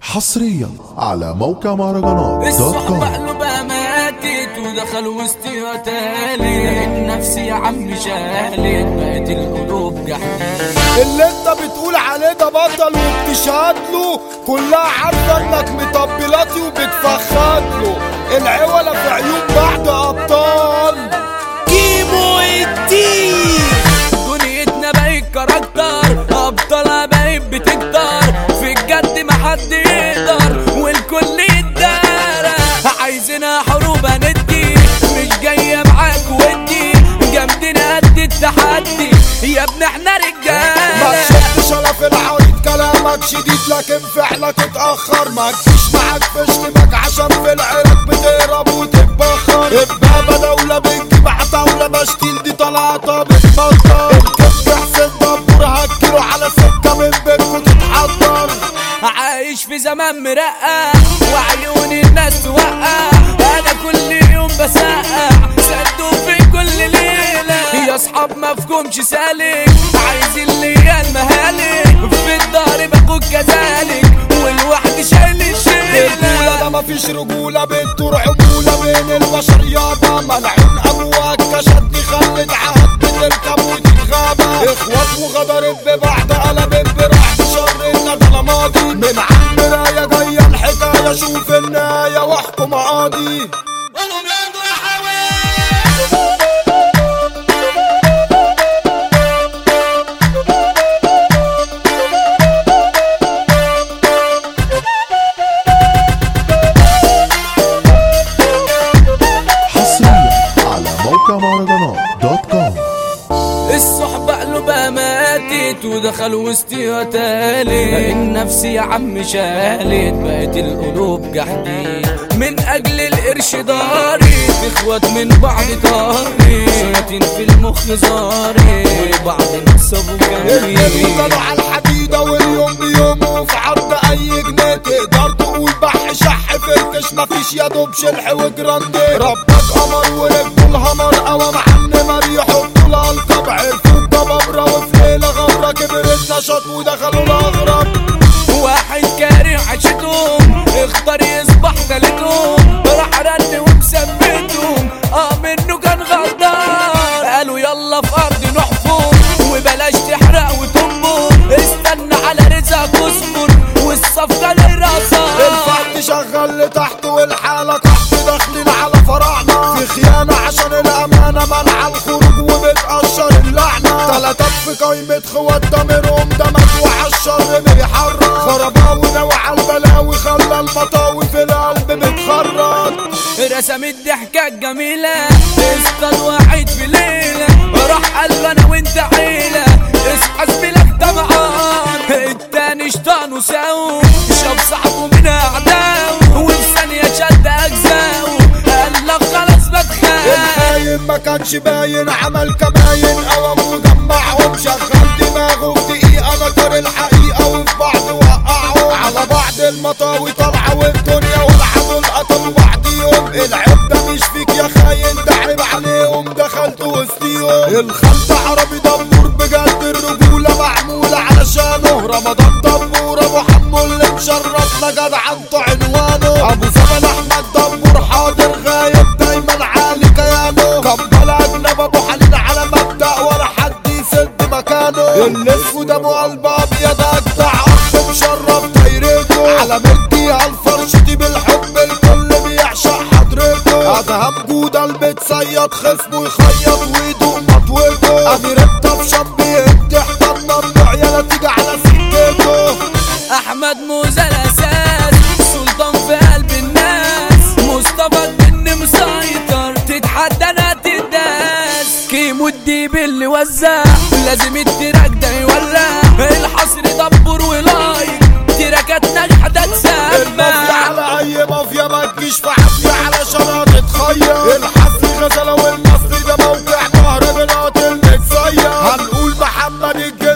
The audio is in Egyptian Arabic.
حصريا على موقع مهرجانات دوت الصحبة كوم قلبها ماتت ودخل وسطي وتالي لقيت نفسي يا عم شالت بقت القلوب جحدين اللي انت بتقول عليه ده بطل وبتشهد له كلها عارفه انك مطبلاتي وبتفخد له العوله في عيون بعض ابطال كيمو الدين دنيتنا بقت كاركتر ابطالها بقت بتكتر في الجد محد يقدر والكل يتدارى عايزينها حروب هندي مش جايه معاك ودي جامدين قد التحدي يا ابن احنا ما رجاله تشدش انا في العريض كلامك شديد لكن فعلك اتاخر ما تجيش معاك في اشتباك عشان في العراق بتهرب وتتبخر البابا دولة بتجيب عتاولة بشتيل دي طلعتها بتمطر الكبك حسين دبور هكيله على سكة من بيتكو تتحضر عايش في زمان مرقع وعيون الناس توقع انا كل يوم بسقع صدوا في كل ليلة يا اصحاب مفهومش سالك عايز اللي هي المهالك في الدار بكون كذلك والواحد شايل الرجولة الشيلة ده مفيش رجولة بتدور عمولة بين البشر يابا ملعون أبوك كشد خلت عهد بتركب وتتغابى إخوات وغدرت ببعض قلبت برعب شر الندى ماضي من عم مراية جاية الحكاية شوف النهاية واحكم قاضي حصريا على موقع مهرجانات دوت كوم الصحبة قلبها ماتت ودخل وسطي وتالي لقيت نفسي يا عم شالت بقت القلوب جحدين من أجل القرش داري اخوات من بعض طاري شياطين في المخ زاري وبعض نصب الاتنين وجميل كانوا على الحديدة واليوم بيومه في عرض أي جنيه تقدر تقول بح شح فركش مفيش يا دوب شلح وجراندي ربك قمر ورجله الهمر قوام عنمر يحطوا لها القبع عرفوا بجبابرة وفي ليلة غمرة كبر النشاط ودخلوا الأغرب واحد كاره عشتهم اختار يصبح تالتهم راح رن ومثبتهم اه منه كان غدار قالوا يلا في ارض نحفر وبلاش تحرق وتنبر استنى على رزقك اصبر والصفقه للرصاص الفرد شغال لتحت والحالة تحت داخلين على فراعنة في خيانة عشان الأمانة منع الخروج وبتقشر اللعنة تلاتات في قايمة خوات ده منهم ده مدوع الشر بيحرك خرباوي نوع البلاوي خلى المطاوي في القلب بتخرج رسم الضحكة الجميلة اصطاد واحد في ليلة راح قال له انا وانت عيلة اصحى زميلك طمعان التاني شطان وساو شاف صاحبه من اعدائه وفي ثانية شد اجزاؤه قال لك خلاص بتخاف الخاين ما كانش باين عمل كماين قوم وجمعهم شغل دماغه في دقيقة نكر الحقيقة وفي بعض وقعهم على بعض المطاوي طالعة والدنيا والعدو قتلوا بعضيهم العيب ده مش فيك يا خاين ده عيب عليهم دخلت وسطيهم الخلط عربي دبور بجد الرجولة معمولة علشانه رمضان دبور ابو حمو اللي مشرفنا جدع انتوا عنوانه ابو زمن احمد دبور حاضر غايب دايما عالي كيانه كمبل اجنب ابو حنين على مبدأ ولا حد يسد مكانه الاسود ابو قلب ابيض اجدع اخ مشرف دايرته على ملكي هالفرش دي بالحب الكل بيعشق حضرته ادهم جودة البتصيد خصمه يخيط ويدوق مطوته امير الطفشان بيهد احضر ممنوع يلا تيجي على سكته احمد موزة الاساس سلطان في قلب الناس مصطفى الجن مسيطر تتحدى انا تداس كيمو الديب اللي وزع لازم التراك ده يولع الحصر دبر ولايك تراكات ناجحة ده المافيا تسمع على اي مافيا ما تجيش في حفية علشان هتتخير الحصري غزلة والمصري ده موقع مهرجانات المتصير هنقول محمد الجن